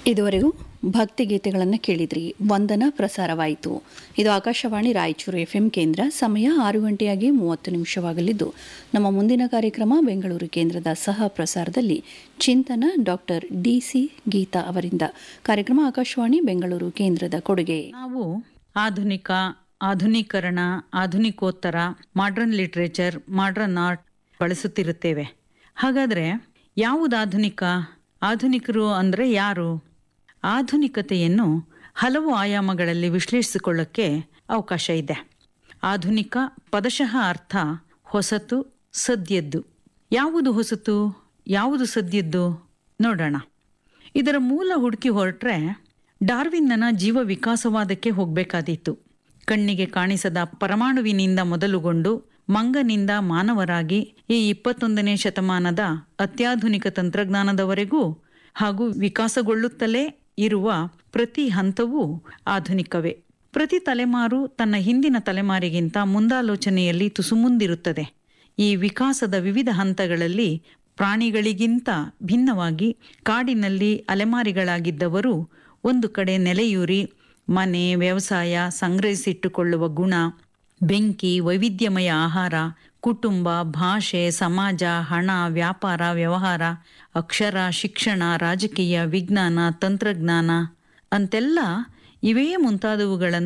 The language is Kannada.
ಇದುವರೆಗೂ ಭಕ್ತಿಗೀತೆಗಳನ್ನು ಕೇಳಿದ್ರಿ ವಂದನ ಪ್ರಸಾರವಾಯಿತು ಇದು ಆಕಾಶವಾಣಿ ರಾಯಚೂರು ಎಫ್ಎಂ ಕೇಂದ್ರ ಸಮಯ ಆರು ಗಂಟೆಯಾಗಿ ಮೂವತ್ತು ನಿಮಿಷವಾಗಲಿದ್ದು ನಮ್ಮ ಮುಂದಿನ ಕಾರ್ಯಕ್ರಮ ಬೆಂಗಳೂರು ಕೇಂದ್ರದ ಸಹ ಪ್ರಸಾರದಲ್ಲಿ ಚಿಂತನ ಡಾಕ್ಟರ್ ಡಿಸಿ ಗೀತಾ ಅವರಿಂದ ಕಾರ್ಯಕ್ರಮ ಆಕಾಶವಾಣಿ ಬೆಂಗಳೂರು ಕೇಂದ್ರದ ಕೊಡುಗೆ ನಾವು ಆಧುನಿಕ ಆಧುನೀಕರಣ ಆಧುನಿಕೋತ್ತರ ಮಾಡ್ರನ್ ಲಿಟ್ರೇಚರ್ ಮಾಡ್ರನ್ ಆರ್ಟ್ ಬಳಸುತ್ತಿರುತ್ತೇವೆ ಹಾಗಾದ್ರೆ ಯಾವುದು ಆಧುನಿಕ ಆಧುನಿಕರು ಅಂದ್ರೆ ಯಾರು ಆಧುನಿಕತೆಯನ್ನು ಹಲವು ಆಯಾಮಗಳಲ್ಲಿ ವಿಶ್ಲೇಷಿಸಿಕೊಳ್ಳಕ್ಕೆ ಅವಕಾಶ ಇದೆ ಆಧುನಿಕ ಪದಶಃ ಅರ್ಥ ಹೊಸತು ಸದ್ಯದ್ದು ಯಾವುದು ಹೊಸತು ಯಾವುದು ಸದ್ಯದ್ದು ನೋಡೋಣ ಇದರ ಮೂಲ ಹುಡುಕಿ ಹೊರಟ್ರೆ ಡಾರ್ವಿನ್ನನ ಜೀವ ವಿಕಾಸವಾದಕ್ಕೆ ಹೋಗಬೇಕಾದೀತು ಕಣ್ಣಿಗೆ ಕಾಣಿಸದ ಪರಮಾಣುವಿನಿಂದ ಮೊದಲುಗೊಂಡು ಮಂಗನಿಂದ ಮಾನವರಾಗಿ ಈ ಇಪ್ಪತ್ತೊಂದನೇ ಶತಮಾನದ ಅತ್ಯಾಧುನಿಕ ತಂತ್ರಜ್ಞಾನದವರೆಗೂ ಹಾಗೂ ವಿಕಾಸಗೊಳ್ಳುತ್ತಲೇ ಇರುವ ಪ್ರತಿ ಹಂತವೂ ಆಧುನಿಕವೇ ಪ್ರತಿ ತಲೆಮಾರು ತನ್ನ ಹಿಂದಿನ ತಲೆಮಾರಿಗಿಂತ ಮುಂದಾಲೋಚನೆಯಲ್ಲಿ ತುಸು ಮುಂದಿರುತ್ತದೆ ಈ ವಿಕಾಸದ ವಿವಿಧ ಹಂತಗಳಲ್ಲಿ ಪ್ರಾಣಿಗಳಿಗಿಂತ ಭಿನ್ನವಾಗಿ ಕಾಡಿನಲ್ಲಿ ಅಲೆಮಾರಿಗಳಾಗಿದ್ದವರು ಒಂದು ಕಡೆ ನೆಲೆಯೂರಿ ಮನೆ ವ್ಯವಸಾಯ ಸಂಗ್ರಹಿಸಿಟ್ಟುಕೊಳ್ಳುವ ಗುಣ ಬೆಂಕಿ ವೈವಿಧ್ಯಮಯ ಆಹಾರ ಕುಟುಂಬ ಭಾಷೆ ಸಮಾಜ ಹಣ ವ್ಯಾಪಾರ ವ್ಯವಹಾರ ಅಕ್ಷರ ಶಿಕ್ಷಣ ರಾಜಕೀಯ ವಿಜ್ಞಾನ ತಂತ್ರಜ್ಞಾನ ಅಂತೆಲ್ಲ ಇವೇ ಮುಂತಾದವುಗಳನ್ನು